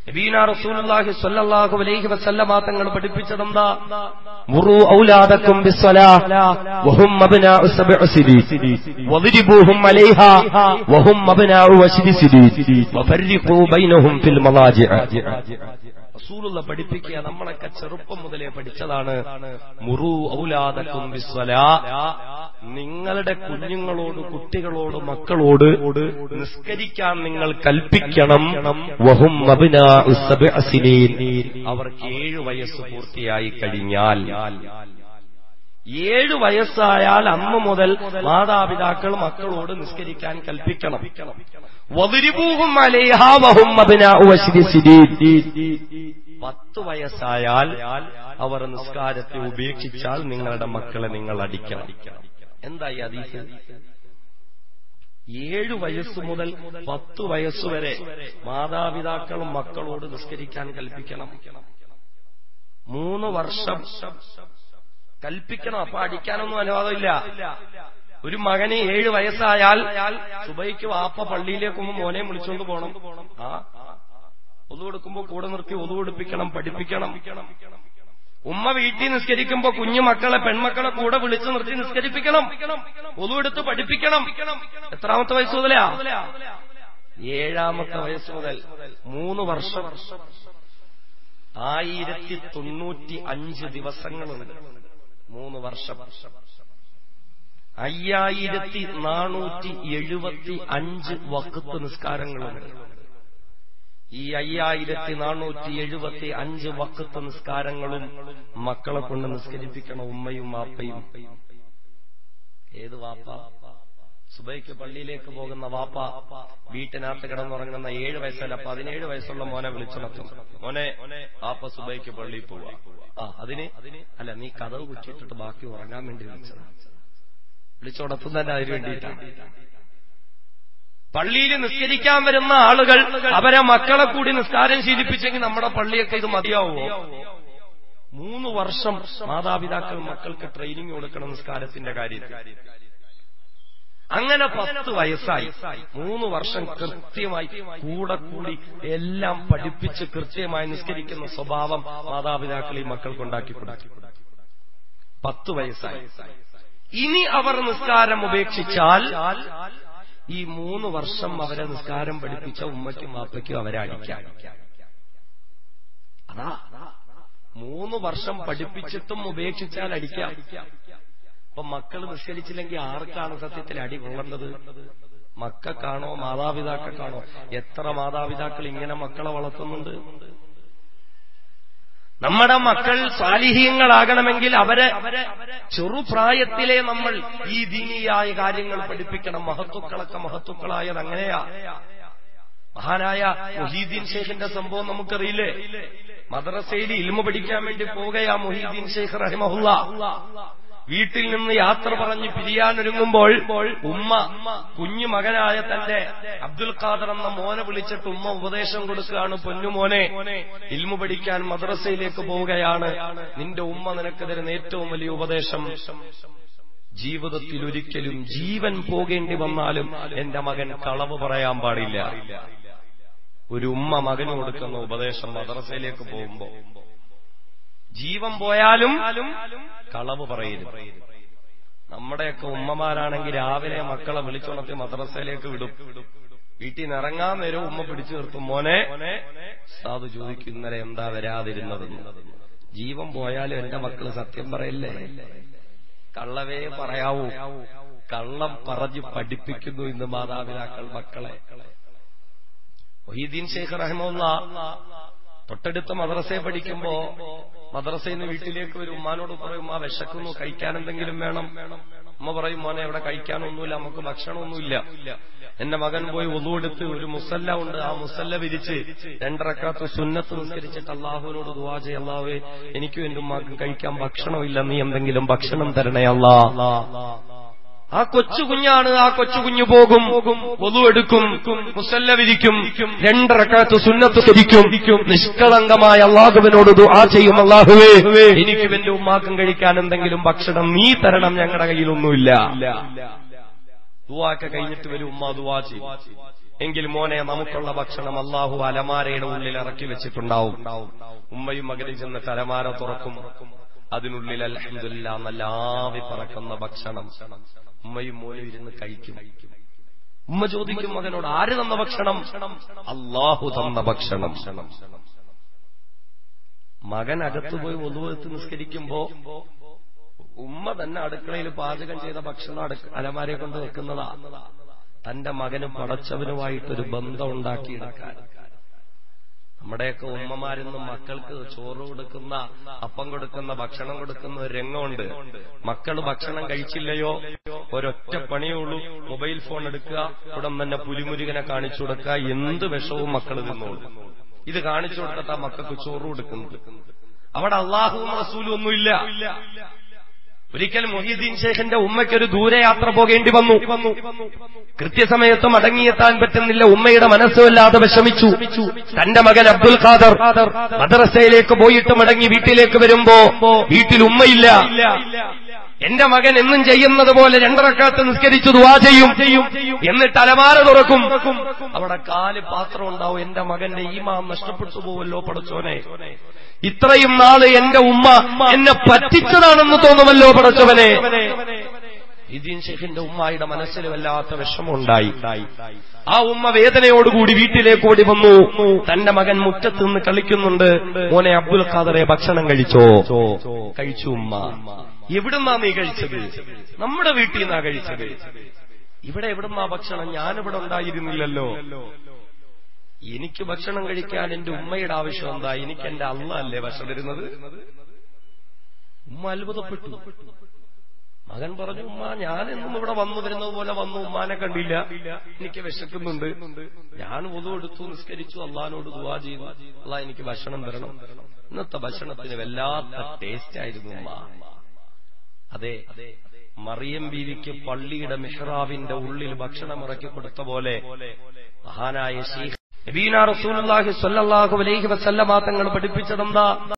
നബീന റസൂലുള്ളാഹി സ്വല്ലല്ലാഹു അലൈഹി വസല്ലമ തങ്ങൾ പഠിപ്പിച്ചതെന്താ മുറു ഔലാദക്കും ബിസ്സലാഹ് വഹും അബ്നാഉ സബ്ഉ സിനീൻ വദ്രിബൂഹും അലൈഹാ വഹും അബ്നാഉ വശരി സിനീൻ വഫർരിഖൂ ബൈനഹും ഫിൽ മളാജിഅ റസൂലുള്ള പഠിപ്പിക്കുക നമ്മളൊക്കെ ചെറുപ്പം മുതലേ പഠിച്ചതാണ് മുറു ഔലാദക്കും ബിസ്സലാ നിങ്ങളുടെ കുഞ്ഞുങ്ങളോട് കുട്ടികളോട് മക്കളോട് നിസ്കരിക്കാൻ നിങ്ങൾ കൽപ്പിക്കണം വഹും അബ്നാഉ സബ്അ സിനീൻ അവർക്ക് ഏഴ് വയസ്സ് പൂർത്തിയായി കഴിഞ്ഞാൽ ഏഴ് വയസ്സായാൽ അന്ന് മുതൽ മാതാപിതാക്കൾ മക്കളോട് നിസ്കരിക്കാൻ കൽപ്പിക്കണം വതിരിപൂഹും അലേഹാവഹും അബ്നാഉ വശരി സിനീൻ പത്ത് വയസ്സായാൽ അവർ നിസ്കാരത്തെ ഉപേക്ഷിച്ചാൽ നിങ്ങളുടെ മക്കളെ നിങ്ങൾ അടിക്കണം എന്താ ഈ അതീസ് ഏഴു വയസ്സ് മുതൽ പത്ത് വയസ്സുവരെ മാതാപിതാക്കളും മക്കളോട് നിസ്കരിക്കാൻ കൽപ്പിക്കണം മൂന്ന് വർഷം കൽപ്പിക്കണം അപ്പൊ അടിക്കാനൊന്നും അനുവാദമില്ല ഒരു മകന് ഏഴ് വയസ്സായാൽ സുബൈക്ക് വാപ്പ പള്ളിയിലേക്ക് പോകുമ്പോൾ മോനെ വിളിച്ചുകൊണ്ട് പോകണം ആ ഒതു കൊടുക്കുമ്പോ കൂടെ നിർത്തി ഒതു കൊടുപ്പിക്കണം പഠിപ്പിക്കണം ഉമ്മ വീട്ടിൽ നിസ്കരിക്കുമ്പോ കുഞ്ഞു മക്കളെ പെൺമക്കളെ കൂടെ വിളിച്ചു നിർത്തി നിസ്കരിപ്പിക്കണം ഒതു എടുത്ത് പഠിപ്പിക്കണം എത്രാമത്തെ വയസ്സ് മുതലാ ഏഴാമത്തെ വയസ്സ് മുതൽ മൂന്ന് വർഷം ആയിരത്തി തൊണ്ണൂറ്റി അഞ്ച് ദിവസങ്ങളുണ്ട് മൂന്ന് വർഷം അയ്യായിരത്തി നാനൂറ്റി എഴുപത്തി അഞ്ച് വക്കത്ത് നിസ്കാരങ്ങളുണ്ട് ഈ അയ്യായിരത്തി നാനൂറ്റി എഴുപത്തി അഞ്ച് വക്കത്ത് നിസ്കാരങ്ങളും മക്കളെ കൊണ്ട് നിസ്കരിപ്പിക്കണം ഉമ്മയും വാപ്പയും ഏത് വാപ്പ സുബൈക്ക് പള്ളിയിലേക്ക് പോകുന്ന വാപ്പ വീട്ടിനകത്ത് കിടന്നുറങ്ങുന്ന ഏഴ് വയസ്സല്ല പതിനേഴ് വയസ്സുള്ള മോനെ വിളിച്ചുണർത്തും മോനെ വാപ്പ സുബൈക്ക് പള്ളിയിൽ പോവുക ആ അതിന് അല്ല നീ കഥവ് കുറ്റിയിട്ടിട്ട് ബാക്കി ഉറങ്ങാൻ വേണ്ടി വിളിച്ചത് വിളിച്ചുണർത്തുന്നതന്നെ അതിന് വേണ്ടിയിട്ടാണ് പള്ളിയിൽ നിസ്കരിക്കാൻ വരുന്ന ആളുകൾ അവരെ മക്കളെ കൂടി നിസ്കാരം ശീലിപ്പിച്ചെങ്കിൽ നമ്മുടെ പള്ളിയൊക്കെ ഇത് മതിയാവുമോ മൂന്ന് വർഷം മാതാപിതാക്കൾ മക്കൾക്ക് ട്രെയിനിങ് കൊടുക്കണം നിസ്കാരത്തിന്റെ കാര്യത്തിൽ അങ്ങനെ പത്ത് വയസ്സായി മൂന്ന് വർഷം കൃത്യമായി കൂടെ കൂടി എല്ലാം പഠിപ്പിച്ച് കൃത്യമായി നിസ്കരിക്കുന്ന സ്വഭാവം മാതാപിതാക്കൾ ഈ മക്കൾക്കുണ്ടാക്കി കൊടുക്കും പത്ത് വയസ്സായി ഇനി അവർ നിസ്കാരം ഉപേക്ഷിച്ചാൽ ഈ മൂന്ന് വർഷം അവരെ നിസ്കാരം പഠിപ്പിച്ച ഉമ്മയ്ക്കും വാപ്പയ്ക്കും അവരെ അടിക്കാം അതാ മൂന്ന് വർഷം പഠിപ്പിച്ചിട്ടും ഉപേക്ഷിച്ചാൽ അടിക്കാം അപ്പൊ മക്കൾ നിസ്കരിച്ചില്ലെങ്കിൽ ആർക്കാണ് സത്യത്തിൽ അടി കൊള്ളേണ്ടത് മക്കൾക്കാണോ മാതാപിതാക്കൾക്കാണോ എത്ര മാതാപിതാക്കൾ ഇങ്ങനെ മക്കളെ വളർത്തുന്നുണ്ട് നമ്മുടെ മക്കൾ സാലിഹീയങ്ങളാകണമെങ്കിൽ അവരെ ചെറുപ്രായത്തിലെ നമ്മൾ ഈ ദീനീയായ കാര്യങ്ങൾ പഠിപ്പിക്കണം മഹത്തുക്കളൊക്കെ മഹത്തുക്കളായത് അങ്ങനെയാ മഹാനായ മുഹീദ്ദീൻ ഷെയ്ഖിന്റെ സംഭവം നമുക്കറിയില്ലേ മദ്രസയിൽ ഇൽമ പഠിക്കാൻ വേണ്ടി പോവുകയാ മുഹീദ്ദീൻ ഷെയ്ഖ് റഹിമഹുല്ല വീട്ടിൽ നിന്ന് യാത്ര പറഞ്ഞ് പിരിയാനൊരുങ്ങുമ്പോൾ ഉമ്മ കുഞ്ഞു മകനായ തന്റെ അബ്ദുൽ ഖാദർ എന്ന മോനെ വിളിച്ചിട്ട് ഉമ്മ ഉപദേശം കൊടുക്കുകയാണ് പൊന്നുമോനെ ഇൽമു പഠിക്കാൻ മദ്രസയിലേക്ക് പോവുകയാണ് നിന്റെ ഉമ്മ നിനക്ക് തരുന്ന ഏറ്റവും വലിയ ഉപദേശം ജീവിതത്തിൽ ഒരിക്കലും ജീവൻ പോകേണ്ടി വന്നാലും എന്റെ മകൻ കളവ് പറയാൻ പാടില്ല ഒരു ഉമ്മ മകന് കൊടുക്കുന്ന ഉപദേശം മദ്രസയിലേക്ക് പോകുമ്പോ ജീവൻ പോയാലും കളവ് പറയരുത് നമ്മുടെയൊക്കെ ഉമ്മമാരാണെങ്കിൽ രാവിലെ മക്കളെ വിളിച്ചുണർത്തി മദ്രസയിലേക്ക് വിടും വീട്ടിൽ നിന്ന് ഇറങ്ങാൻ നേരം ഉമ്മ പിടിച്ചു നിർത്തും മോനെ സാധു ചോദിക്കും ഇന്നലെ എന്താ വരാതിരുന്നതെന്ന് ജീവൻ പോയാലും എന്റെ മക്കള് സത്യം പറയല്ലേ കള്ളവേ പറയാവൂ കള്ളം പറഞ്ഞു പഠിപ്പിക്കുന്നു ഇന്ന് മാതാപിതാക്കൾ മക്കളെ മൊഹീദ്ദീൻ ഷെയ്ഖ് റഹ്മുള്ള തൊട്ടടുത്ത മദ്രസയെ പഠിക്കുമ്പോ മദ്രസയിൽ നിന്ന് വീട്ടിലേക്ക് വരും ഉമ്മാനോട് പറയും ഉമ്മ വിശക്കുന്നു കഴിക്കാൻ എന്തെങ്കിലും വേണം ഉമ്മ പറയും മോനെ ഇവിടെ കഴിക്കാനൊന്നുമില്ല നമുക്ക് ഭക്ഷണമൊന്നുമില്ല എന്റെ മകൻ പോയി ഒന്നുകൊടുത്ത് ഒരു മുസല്ല ഉണ്ട് ആ മുസല്ല വിരിച്ച് രണ്ടറക്കാത്ത സുന്നത്ത് നിസ്കരിച്ചിട്ട് അള്ളാഹുവിനോട് ദുവാ ചെയ്യ അള്ളാഹുവേ എനിക്കും എന്റെ ഉമ്മാക്കും കഴിക്കാൻ ഭക്ഷണമില്ല നീ എന്തെങ്കിലും ഭക്ഷണം തരണേ അല്ലാ ആ കൊച്ചു കുഞ്ഞാണ് ആ കൊച്ചു കുഞ്ഞു പോകും ഒതു എടുക്കും മുസല്ല വിരിക്കും രണ്ടറക്കാത്ത് സുന്നത്ത് ധരിക്കും നിഷ്കളങ്കമായ അള്ളാഹുവിനോട് ദുആ ചെയ്യും അള്ളാഹുവേ എനിക്കും എന്റെ ഉമ്മാക്കും കഴിക്കാൻ എന്തെങ്കിലും ഭക്ഷണം നീ തരണം ഞങ്ങളുടെ കയ്യിലൊന്നുമില്ല ദുവാക്കെ കഴിഞ്ഞിട്ട് വരും ഉമ്മ ദുവാ ചെയ്യും എങ്കിൽ മോനെ നമുക്കുള്ള ഭക്ഷണം അള്ളാഹു അലമാരയുടെ ഉള്ളിൽ ഇറക്കി വെച്ചിട്ടുണ്ടാവും ഉമ്മയും മകനും ചെന്ന് അലമാര തുറക്കും അതിനുള്ളിൽ അലഹമില്ല നല്ല ആവി പറക്കുന്ന ഭക്ഷണം ഉമ്മയും മോനും ഇരുന്ന് കഴിക്കും ഉമ്മ ചോദിക്കും മകനോട് ആര് തന്ന ഭക്ഷണം അള്ളാഹു തന്ന ഭക്ഷണം മകൻ അകത്ത് പോയി ഒതുവെത്ത് നിസ്കരിക്കുമ്പോ ഉമ്മ തന്നെ അടുക്കളയിൽ പാചകം ചെയ്ത ഭക്ഷണം അടുക്ക അലമാരയെ കൊണ്ട് വെക്കുന്നതാ തന്റെ മകന് പടച്ചവനുമായിട്ടൊരു ബന്ധം ഉണ്ടാക്കിയെടുക്കാൻ നമ്മുടെയൊക്കെ ഉമ്മമാരിന്നും മക്കൾക്ക് ചോറ് കൊടുക്കുന്ന അപ്പം കൊടുക്കുന്ന ഭക്ഷണം കൊടുക്കുന്ന ഒരു രംഗമുണ്ട് മക്കൾ ഭക്ഷണം കഴിച്ചില്ലയോ ഒരൊറ്റ പണിയേ ഉള്ളൂ മൊബൈൽ ഫോൺ എടുക്കുക ഉടൻ തന്നെ പുലിമുരുകനെ കാണിച്ചു കൊടുക്കുക എന്ത് വിഷവും മക്കൾ തിന്നോളൂ ഇത് കാണിച്ചു കൊടുത്തിട്ടാ മക്കൾക്ക് ചോറ് കൊടുക്കുന്നത് അവിടെ അള്ളാഹുവും റസൂലും ഒന്നുമില്ല ഒരിക്കൽ മൊഹീദ്ദീൻ ഷേഖിന്റെ ഉമ്മയ്ക്കൊരു ദൂരയാത്ര പോകേണ്ടി വന്നു കൃത്യസമയത്ത് മടങ്ങിയെത്താൻ പറ്റുന്നില്ല ഉമ്മയുടെ മനസ്സുമില്ലാതെ വിഷമിച്ചു തന്റെ മകൻ അബ്ദുൽ ഖാദർ മദ്രസയിലേക്ക് പോയിട്ട് മടങ്ങി വീട്ടിലേക്ക് വരുമ്പോ വീട്ടിൽ ഉമ്മയില്ല എന്റെ മകൻ എന്നും ചെയ്യുന്നത് പോലെ രണ്ടറക്കാത്ത് നിസ്കരിച്ചു ദുവാ ചെയ്യും എന്നിട്ട് അലമാര തുറക്കും അവിടെ കാല് പാത്രം ഉണ്ടാവും എന്റെ മകന്റെ ഈമാം നഷ്ടപ്പെട്ടു പോവല്ലോ പടച്ചോനെ ഇത്രയും നാള് എന്റെ ഉമ്മ എന്നെ പറ്റിച്ചതാണെന്ന് തോന്നുമല്ലോ പടച്ചവനെ ഇദീൻ ഷെഖിന്റെ ഉമ്മായുടെ മനസ്സിൽ വല്ലാത്ത വിഷമമുണ്ടായി ആ ഉമ്മ വേദനയോടുകൂടി വീട്ടിലേക്ക് ഓടി വന്നു തന്റെ മകൻ മുറ്റത്ത് നിന്ന് കളിക്കുന്നുണ്ട് മോനെ അബ്ദുൽ ഖാദറെ ഭക്ഷണം കഴിച്ചോ കഴിച്ചു ഉമ്മ എവിടുന്നാ നീ കഴിച്ചത് നമ്മുടെ വീട്ടിൽ നിന്നാ കഴിച്ചത് ഇവിടെ എവിടുന്നാ ഭക്ഷണം ഞാനിവിടെ ഉണ്ടായിരുന്നില്ലല്ലോ എനിക്ക് ഭക്ഷണം കഴിക്കാൻ എന്റെ ഉമ്മയുടെ ആവശ്യം എന്താ എനിക്ക് എന്റെ അള്ള അല്ലേ ഭക്ഷണം തരുന്നത് ഉമ്മ അത്ഭുതപ്പെട്ടു മകൻ പറഞ്ഞു ഉമ്മ ഞാൻ എന്നും ഇവിടെ വന്നു വരുന്നത് പോലെ വന്നു ഉമ്മാനെ കണ്ടില്ല എനിക്ക് വിശക്കുന്നുണ്ട് ഞാൻ ഒതു എടുത്തു നിസ്കരിച്ചു അള്ളഹാനോട് ദുവാ ചെയ്തു അള്ളാ എനിക്ക് ഭക്ഷണം തരണം ഇന്നത്തെ ഭക്ഷണത്തിന് വല്ലാത്ത ടേസ്റ്റ് ആയിരുന്നു ഉമ്മ അതെ മറിയം ബീവിക്ക് പള്ളിയുടെ മിഹ്റാബിന്റെ ഉള്ളിൽ ഭക്ഷണം ഇറക്കി കൊടുത്ത പോലെ മഹാനായ ശീഖ് നബീന റസൂലുള്ളാഹി സ്വല്ലല്ലാഹു അലൈഹി വസല്ലമ തങ്ങൾ പഠിപ്പിച്ചതെന്താ